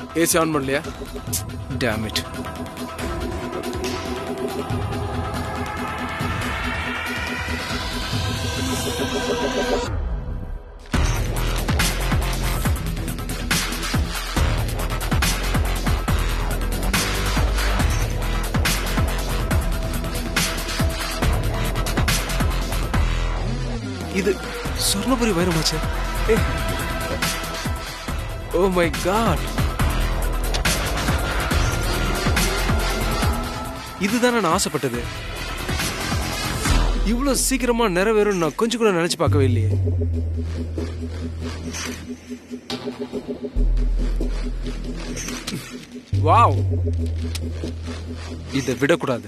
AC on பண்ணலையா damn it இது சொர்ணபுரி வைரமாச்சே ஓ மை காட் இதுதானே நான் ஆசைப்பட்டது இவ்வளவு சீக்கிரமா நிறைவேறும் நான் கொஞ்சம் கூட நினைச்சு பார்க்கவே இல்லையே வாவ் இதை விடக்கூடாது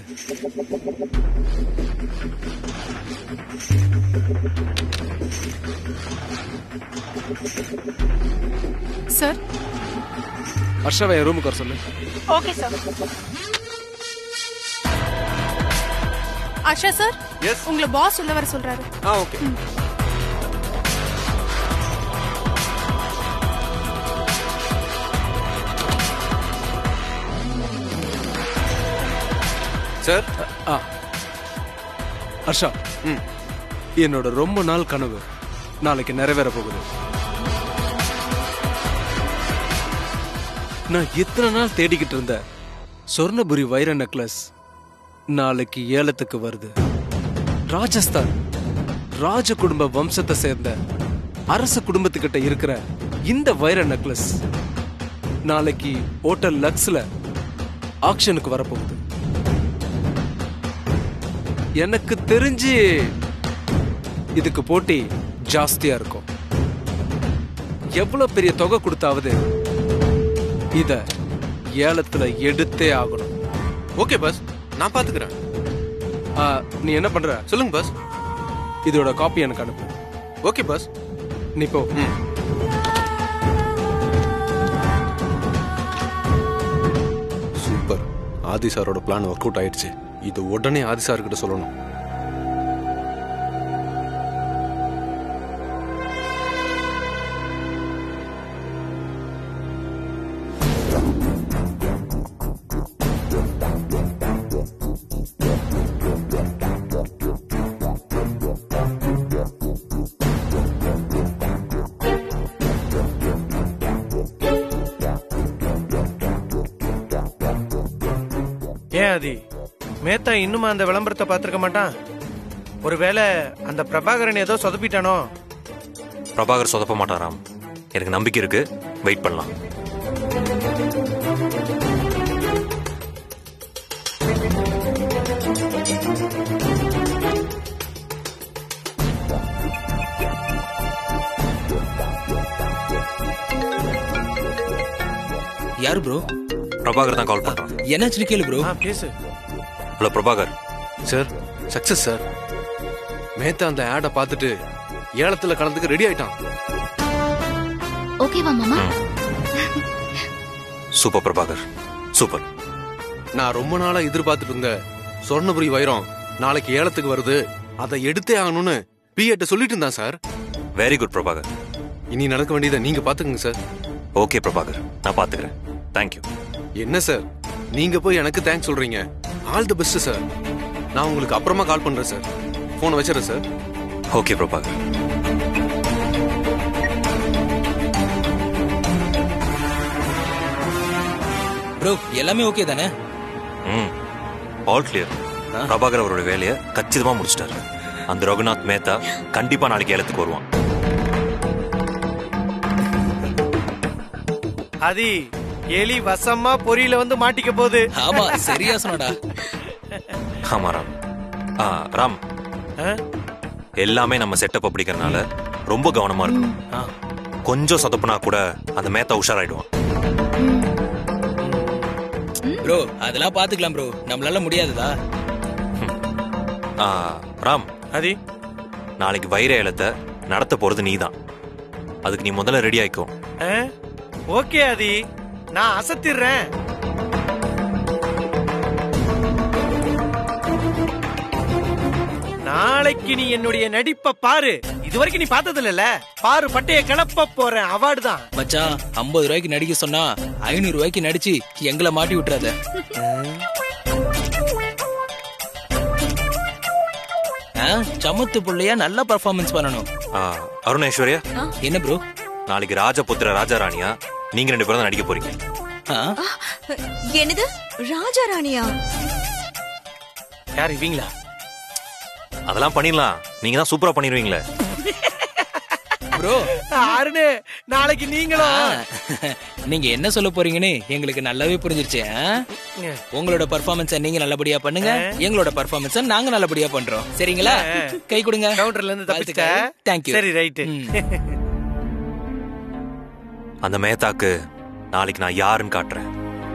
சார் ஹர்ஷாவை என் ரூமுக்கு வர சொல்லு okay sir Asha sir yes உங்களை பாஸ் உள்ள வர சொல்றாரு ஆ ஓகே சார் ஆ ஹர்ஷா ம். என்னோட ரொம்ப நாள் கனவு நாளைக்கு நிறைவேற போகுது நான் இத்தனை நாள் தேடிக்கிட்டு இருந்த சொர்ணபுரி வைர நெக்லஸ் நாளைக்கு ஏலத்துக்கு வருது ராஜஸ்தான் ராஜ குடும்ப வம்சத்தை சேர்ந்த அரச குடும்பத்துக்கிட்ட இருக்கிற இந்த வைர நெக்லஸ் நாளைக்கு ஹோட்டல் லக்ஸ்ல ஆக்ஷனுக்கு வரப்போகுது எனக்கு தெரிஞ்சு இதுக்கு போட்டி ஜாஸ்தியா இருக்கும் எவ்வளவு பெரிய தொகை கொடுத்தாவது இத ஏலத்துல எடுத்தே ஆகணும் ஓகே பாஸ் நான் பாத்துக்கிறேன் ஆ, நீ என்ன பண்ற சொல்லுங்க பாஸ் இதோட காப்பி எனக்கு அனுப்பு ஓகே பாஸ் நீ போ ம் சூப்பர் ஆதி சாரோட பிளான் ஒர்க் அவுட் ஆயிடுச்சு இது உடனே ஆதி சார் கிட்ட சொல்லணும் ஏன் ஆதி மேத்தா இன்னுமா அந்த விளம்பரத்தை பார்த்திருக்க மாட்டான் ஒருவேளை அந்த பிரபாகரன் ஏதோ சொதப்பிட்டானோ பிரபாகர் சொதப்ப மாட்டாராம் எனக்கு நம்பிக்கை இருக்கு வெயிட் பண்ணலாம் யாரு ப்ரோ பிரபாகர் தான் கால் பண்றான் என்னாச்சுன்னு கேளு ப்ரோ ஆ பேசு hello Prabhakar sir success sir Mehta அந்த ஆடை பார்த்துட்டு ஏலத்துல கலந்துக்க ரெடி ஆயிட்டான் ஓகேவா மாமா சூப்பர் பிரபாகர் சூப்பர் நான் ரொம்ப நாளா எதிர்பார்த்துட்டு இருந்த சொர்ணபுரி வைரம் நாளைக்கு ஏலத்துக்கு வருது அதை எடுத்தே ஆகணும்னு பிஏட்ட சொல்லிட்டு இருந்தான் சார் வெரி குட் பிரபாகர் இனி நடக்க வேண்டியதை நீங்க பாத்துக்கங்க சார் ஓகே பிரபாகர் நான் பாத்துக்கிறேன் தேங்க்யூ என்ன சார் நீங்க போய் எனக்கு தேங்க்ஸ் சொல்றீங்க ஆல் தி பெஸ்ட் சார் நான் உங்களுக்கு அப்புறமா கால் பண்றேன் சார் போனை வச்சிடறேன் சார் ஓகே பிரபாகர் ப்ரோ எல்லாமே ஓகே தானே ம் ஆல் கிளியர் பிரபாகர் அவரோட வேலையை கச்சிதமா முடிச்சிட்டாரு அந்த ரகுநாத் மேத்தா கண்டிப்பா நாளைக்கு ஏலத்துக்கு வருவான் ஆதி எலி வசமா பொரியில வந்து மாட்டிக்க போகுது ஆமா சரியா சொன்னடா ஆமா ராம் ஆ, ராம் ஆ? எல்லாமே நம்ம செட்டப் அப்படிங்கறனால ரொம்ப கவனமா இருக்கணும் ஆ. கொஞ்சம் சொதப்புனா கூட அந்த மேத்தா உஷாராயிடுவான் ப்ரோ அதெல்லாம் பாத்துக்கலாம் ப்ரோ நம்மளால முடியாதுதா ஆ, ராம் ஆதி நாளைக்கு வைர ஏலத்தை நடத்த போறது நீதான் அதுக்கு நீ முதல்ல ரெடி ஆயிக்கோ ஆ? ஓகே ஆதி நான் அசத்திடுறேன் நாளைக்கு நீ என்னுடைய நடிப்பை பாரு இது வரைக்கும் நீ பார்த்தது இல்ல பாரு பட்டைய கிளப்ப போறேன் அவார்டு தான் மச்சான் ஐம்பது ரூபாய்க்கு நடிக்க சொன்னா ஐநூறு ரூபாய்க்கு நடிச்சு எங்களை மாட்டி விட்டுறாத ஆ, சமத்து புள்ளையா நல்ல பர்ஃபார்மன்ஸ் பண்ணணும் ஆ, அருண் ஐஸ்வர்யா என்ன ப்ரோ நாளைக்கு ராஜபுத்திர ராஜாராணியா நீங்க ரெண்டு பேரும் தான் நடிக்க போறீங்க என்னது ராஜா ராணியா யார் இவங்களா அதெல்லாம் பண்ணிடலாம் நீங்க தான் சூப்பரா பண்ணிடுவீங்களே ப்ரோ அருணே நாளைக்கு நீங்களும் நீங்க என்ன சொல்ல போறீங்கன்னு எங்களுக்கு நல்லாவே புரிஞ்சிருச்சு ஆ? உங்களோட பர்ஃபார்மன்ஸ நீங்க நல்லபடியா பண்ணுங்க எங்களோட பர்ஃபார்மன்ஸ நாங்க நல்லபடியா பண்றோம் சரிங்களா கை கொடுங்க கவுண்டர்ல இருந்து தப்பிச்சிட்ட தேங்க்யூ சரி ரைட்டு அந்த மேத்தாக்கு நாளைக்கு நான் யாருன்னு காட்டுறேன்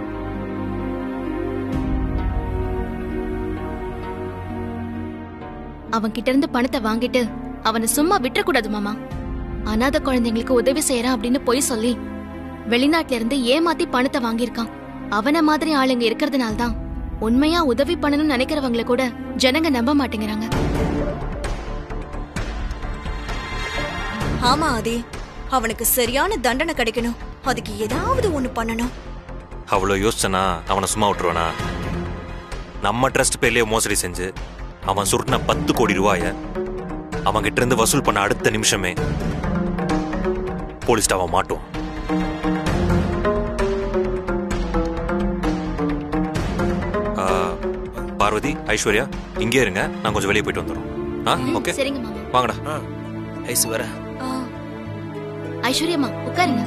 அவன் கிட்ட இருந்து பணத்தை வாங்கிட்டு அவனை சும்மா விட்டுறக்கூடாது மாமா அனாதை குழந்தைங்களுக்கு உதவி செய்யறான் அப்படின்னு பொய் சொல்லி வெளிநாட்டுல இருந்து ஏமாத்தி பணத்தை வாங்கியிருக்கான் அவன மாதிரி ஆளுங்க இருக்கிறதுனால தான் உண்மையா உதவி பண்ணணும்னு நினைக்கிறவங்கள கூட ஜனங்க நம்ப மாட்டேங்கிறாங்க ஆமா ஆதி அவனுக்கு சரியான தண்டனை கிடைக்கணும் அதுக்கு ஏதாவது ஒண்ணு பண்ணணும் அவ்வளோ யோசிச்சனா அவனை சும்மா விட்டுருவானா நம்ம ட்ரஸ்ட் பேர்லயே மோசடி செஞ்சு அவன் சுருட்டின பத்து கோடி ரூபாய அவன் கிட்ட இருந்து வசூல் பண்ண அடுத்த நிமிஷமே போலீஸ்ட அவன் மாட்டுவான் ஆ, பார்வதி ஐஸ்வர்யா இங்கே இருங்க நான் கொஞ்சம் வெளியே போயிட்டு வந்துடுறோம் ஆ ஓகே சரிங்க மாமா வாங்கடா ஐஸ்வரா ஆ, ஐஸ்வர்யம்மா உட்காருங்க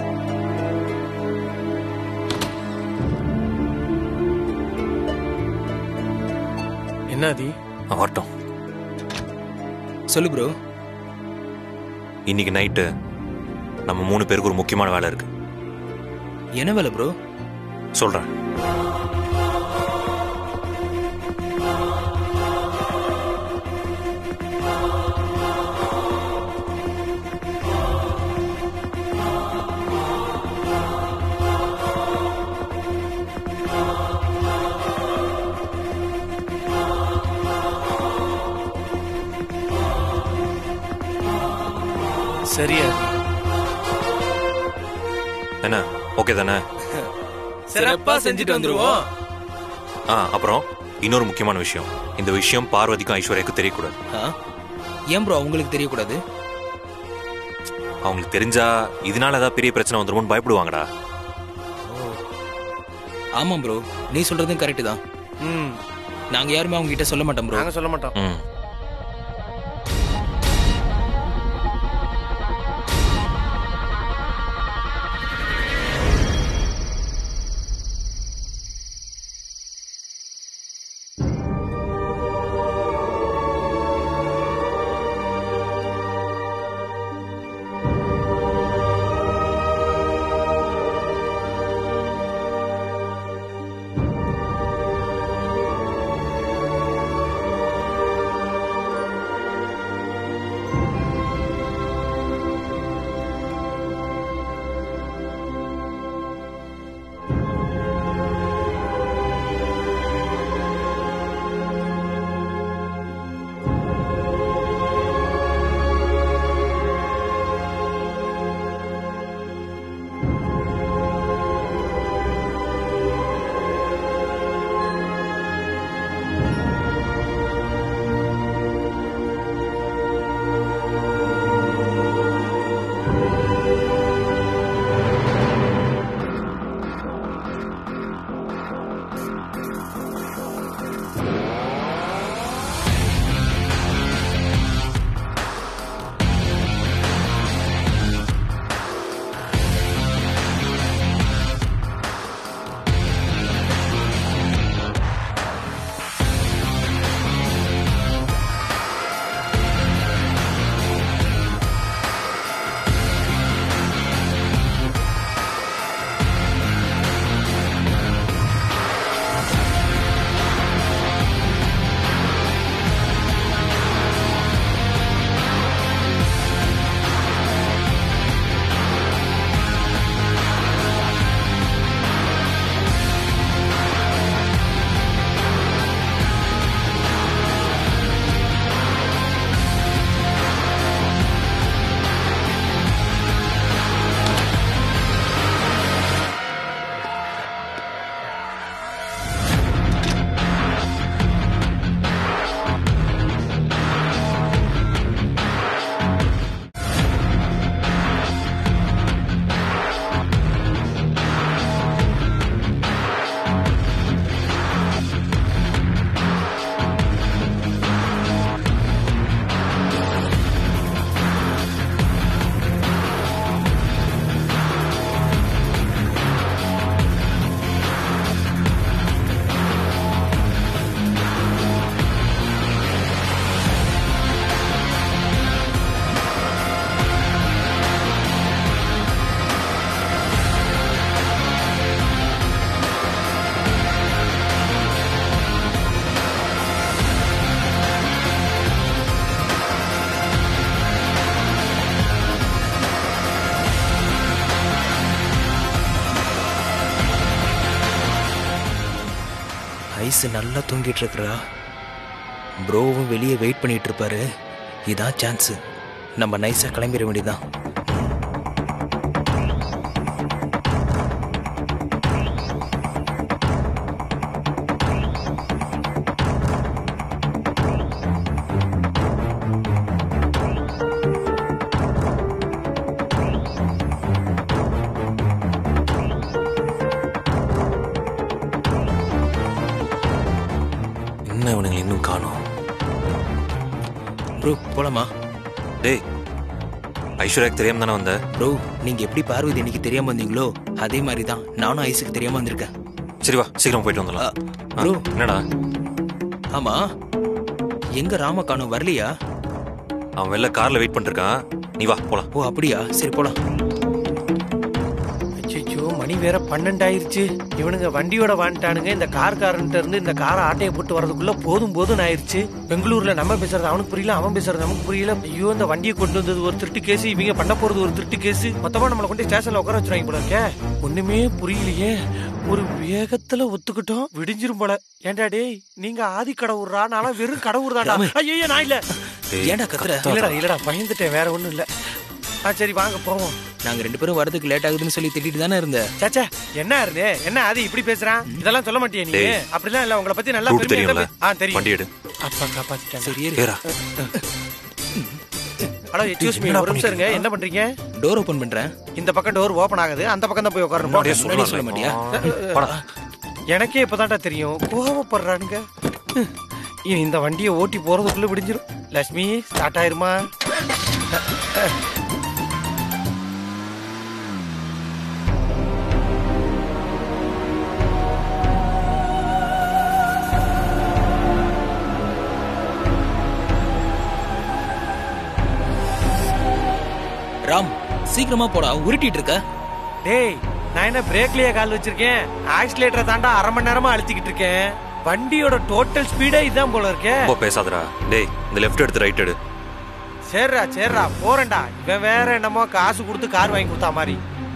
என்னதி அவன் வரட்டும் சொல்லு ப்ரோ இன்னைக்கு நைட்டு நம்ம மூணு பேருக்கு ஒரு முக்கியமான வேலை இருக்கு என்ன வேலை ப்ரோ சொல்றேன் சரியா என்ன ஓகே தானே சிறப்பா செஞ்சுட்டு வந்துருவோம் ஆ அப்புறம் இன்னொரு முக்கியமான விஷயம் இந்த விஷயம் பார்வதிக்கும் ஐஸ்வர்யாக்கும் தெரியக்கூடாது ஆ? ஏன் ப்ரோ அவங்களுக்கு தெரியக்கூடாது அவங்களுக்கு தெரிஞ்சா இதனால ஏதாவது பெரிய பிரச்சனை வந்துருமோன்னு பயப்படுவாங்கடா ஆமா ப்ரோ நீ சொல்றதும் கரெக்ட் தான் ம் நாங்க யாருமே அவங்க கிட்ட சொல்ல மாட்டோம் ப்ரோ நாங்க சொல்ல மாட்டோம் ம் ஐஸ் நல்லா தூங்கிட்டு இருக்கிறா ப்ரோவும் வெளியே வெயிட் பண்ணிட்டு இருப்பாரு இதான் சான்ஸ் நம்ம நைஸா கிளம்பிட வேண்டியதான் என்ன இவனுங்க இன்னும் காணோம் ப்ரோ போலாமா டேய் ஐஸ்வர்யாக்கு தெரியாம தானே வந்த ப்ரோ நீங்க எப்படி பார்வதி இன்னைக்கு தெரியாம வந்தீங்களோ அதே மாதிரி தான் நானும் ஐஸுக்கு தெரியாம வந்திருக்கேன் சரி வா சீக்கிரம் போயிட்டு வந்துடலாம் ஆ, bro. என்னடா ஆமா எங்க ராம காணும் வரலையா அவன் வெளில கார்ல வெயிட் பண்ணிட்டு இருக்கான் நீ வா போலாம் ஓ அப்படியா சரி போலாம் ஐயோ மணி வேற பன்னெண்டு ஆயிருச்சு இவனுங்க வண்டியோட வாண்டானுங்க இந்த கார்காரன்ட்ட இருந்து இந்த காரை ஆட்டையை போட்டு வரதுக்குள்ள போதும் போதும் ஆயிருச்சு பெங்களூர்ல நம்ம பேசுறது அவனுக்கு புரியல அவன் பேசுறது நமக்கு புரியல ஐயோ இந்த வண்டியை கொண்டு வந்தது ஒரு திருட்டு கேஸ் இவங்க பண்ண போறது ஒரு திருட்டு கேஸ் மொத்தமா நம்மளை கொண்டு ஸ்டேஷன்ல உட்கார வச்சிருவாங்க போல இருக்கே ஒண்ணுமே புரியலையே ஒரு வேகத்துல ஒத்துக்கிட்டோம் விடிஞ்சிரும் போல ஏன்டா டேய் நீங்க ஆதி கடவுர்ரா நானும் வெறும் கடவுர் தான்டா ஐயோ நான் இல்ல டேய், ஏன்டா கத்துற இல்லடா இல்லடா பயந்துட்டேன் வேற ஒண்ணும் இல்ல ஆ சரி வாங்க போவோம் நாங்க ரெண்டு பேரும் வரதுக்கு லேட் ஆகுதுன்னு சொல்லி திட்டிட்டு தானே இருந்த சாச்சா என்ன இருந்தே என்ன ஆதி இப்படி பேசுறான் இதெல்லாம் சொல்ல மாட்டியா நீ டேய். அப்படிலாம் இல்ல உங்களை பத்தி நல்லா ரூட் பெருமையா தெரியும்ல தான் பே- ஆ தெரியும் வண்டி எடு அப்பா காப்பாத்திட்டாங்க சரி ஏறு. ஏறா ஹலோ எக்ஸ்கியூஸ் மீ ஒரு நிமிஷம் இருங்க என்ன பண்றீங்க டோர் ஓபன் பண்றேன் இந்த பக்கம் டோர் ஓபன் ஆகுது அந்த பக்கம் தான் போய் உட்காரணும் முன்னாடியே போங்க. முன்னாடியே சொல்லலாம் சொல்ல மாட்டியா போடா எனக்கே இப்பதான்டா தெரியும் கோவப்படுறானுங்க இனி இந்த வண்டியை ஓட்டி போறதுக்குள்ள விடிஞ்சிரும் லட்சுமி ஸ்டார்ட் ஆயிருமா ராம் சீக்கிரமா போடா உருட்டிட்டு இருக்க டேய் நான் என்ன பிரேக்லயே கால் வச்சிருக்கேன் ஆக்சிலேட்டரை தாண்டா அரை மணி நேரமா அழுத்திக்கிட்டு இருக்கேன் வண்டியோட டோட்டல் ஸ்பீடே இதான் போல இருக்கே ரொம்ப பேசாதடா டேய் இந்த லெஃப்ட் எடுத்து ரைட் எடு சரிடா சரிடா போறேன்டா இவன் வேற என்னமோ காசு கொடுத்து கார் வாங்கி கொடுத்தா மாதிரி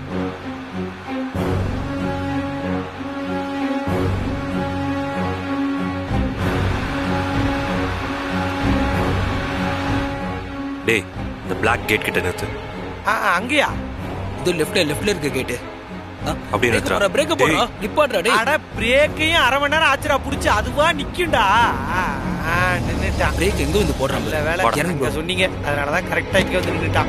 டேய் இந்த பிளாக் கேட் கிட்ட நிறுத்து ஆ, ஆ, அங்கேயா இது லெஃப்ட்ல லெஃப்ட்ல இருக்க கேட்டு அப்படியே நிறுத்துறா. பிரேக் போடுறா நிப்பாட்றா டேய் அட பிரேக்கையும் அரை மணி நேரம் ஆச்சுடா புடிச்சு அதுவா நிக்கும்டா ஆ, ஆ, நின்னுட்டான் பிரேக் எங்க வந்து போடுறான் நல்ல வேலை பாரு. இறங்கு இங்க bro. சொன்னீங்க அதனாலதான் கரெக்டா இங்க வந்து நின்னுட்டான்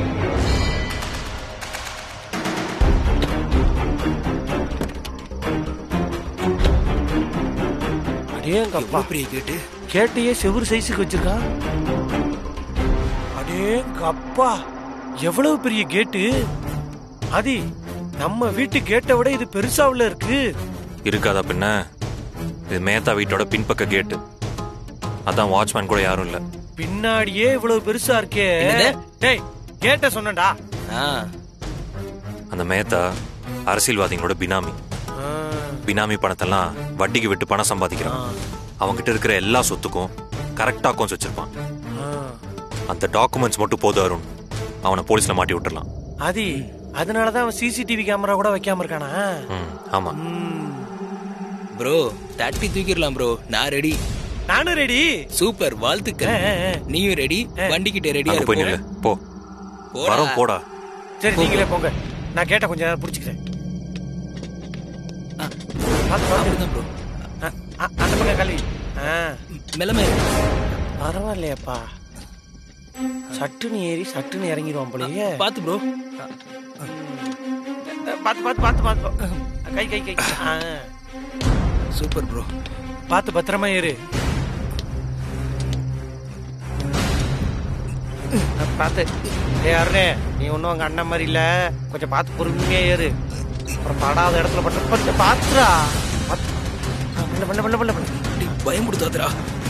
அடேங்கப்பா எவ்வளவு பெரிய கேட்டு கேட்டையே செவுரு சைஸுக்கு வச்சிருக்கான் அடேங்கப்பா எவ்வளவு பெரிய கேட்டு ஆதி நம்ம வீட்டு கேட்டை விட இது பெருசாவுல இருக்கு இருக்காதா பின்ன இது மேத்தா வீட்டோட பின்பக்க கேட்டு அதான் வாட்ச்மேன் கூட யாரும் இல்ல பின்னாடியே இவ்வளவு பெருசா இருக்கே என்னது? டேய் கேட்ட சொன்னடா ஆ அந்த மேத்தா அரசியல்வாதிகளோட பினாமி பினாமி பணத்தெல்லாம் வட்டிக்கு விட்டு பணம் சம்பாதிக்கிறான் அவன்கிட்ட இருக்கிற எல்லா சொத்துக்கும் கரெக்டா அக்கௌண்ட்ஸ் வச்சிருப்பான் அந்த டாக்குமெண்ட்ஸ் மட்டும் போதும் அருண் அவனை போலீஸ்ல மாட்டி விட்டுறலாம் ஆதி அதனாலதான் அவன் சிசிடிவி கேமரா கூட வைக்காம இருக்கானா ம், ஆமா ப்ரோ தட்டி தூக்கிடலாம் ப்ரோ நான் ரெடி நானும் ரெடி சூப்பர் வாழ்த்துக்கள் ஆ, ஆ. நீயும் ரெடி வண்டி கிட்ட ரெடியா அங்க போய் நில்லு இருக்கும் போ போடா. வரோம் போடா சரி நீங்களே போங்க நான் கேட்ட கொஞ்ச நேரம் புடிச்சுக்கிறேன் ஆ. பாத்து, பாத்து. அப்படிதான் ப்ரோ ஆ, ஆ, அந்த பக்கம் கல்வி ஆ மெல்லமே பரவாயில்லையாப்பா சட்டுன்னு ஏறி சட்டுன்னு இறங்கிடுவான் போலயே பாத்து ப்ரோ பாத்து பாத்து பாத்து பாத்து கை கை கை ஆ. சூப்பர் ப்ரோ பாத்து பத்திரமா ஏறு பாத்து ஏ அருணே நீ ஒன்றும் அங்க அண்ணன் மாதிரி இல்ல கொஞ்சம் பார்த்து பொறுமையா ஏறு அப்புறம் படாத இடத்துல பட்டு கொஞ்சம் பாத்துரா பாத்து. ஆ, பண்ண பண்ண பண்ண பண்ண பண்ண பயம் கொடுத்தாதரா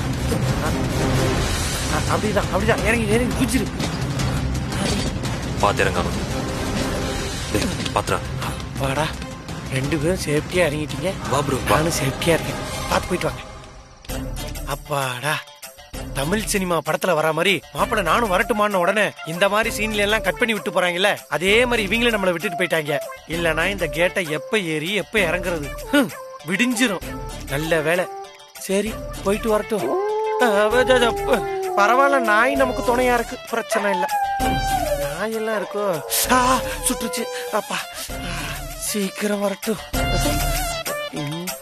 ஆ, அப்படிதான் அப்படிதான் இறங்கி இறங்கி குச்சிரு பாத்து இறங்க அருண் டேய், பாத்துடா வாடா ரெண்டு பேரும் சேஃப்டியா இறங்கிட்டீங்க வா ப்ரோ நானும் சேஃப்டியா இருக்கேன் பார்த்து போயிட்டு வாங்க அப்பாடா தமிழ் சினிமா படத்துல வர மாதிரி மாப்பிள்ள நானும் வரட்டுமான உடனே இந்த மாதிரி சீன்ல எல்லாம் கட் பண்ணி விட்டு போறாங்கல்ல அதே மாதிரி இவங்களும் நம்மள விட்டுட்டு போயிட்டாங்க இல்லனா இந்த கேட்டை எப்ப ஏறி எப்ப இறங்குறது ஹம், விடிஞ்சிரும் நல்ல வேலை சரி போயிட்டு வரட்டும் ஆ, அவ- ஜ- ஜ- ப- பரவாயில்ல நாய் நமக்கு துணையா இருக்கு பிரச்சனை இல்ல நாய் எல்லாம் இருக்கோ ஆ, சுட்டுச்சு அப்பா ஆ, சீக்கிரம் வரட்டும் ம்.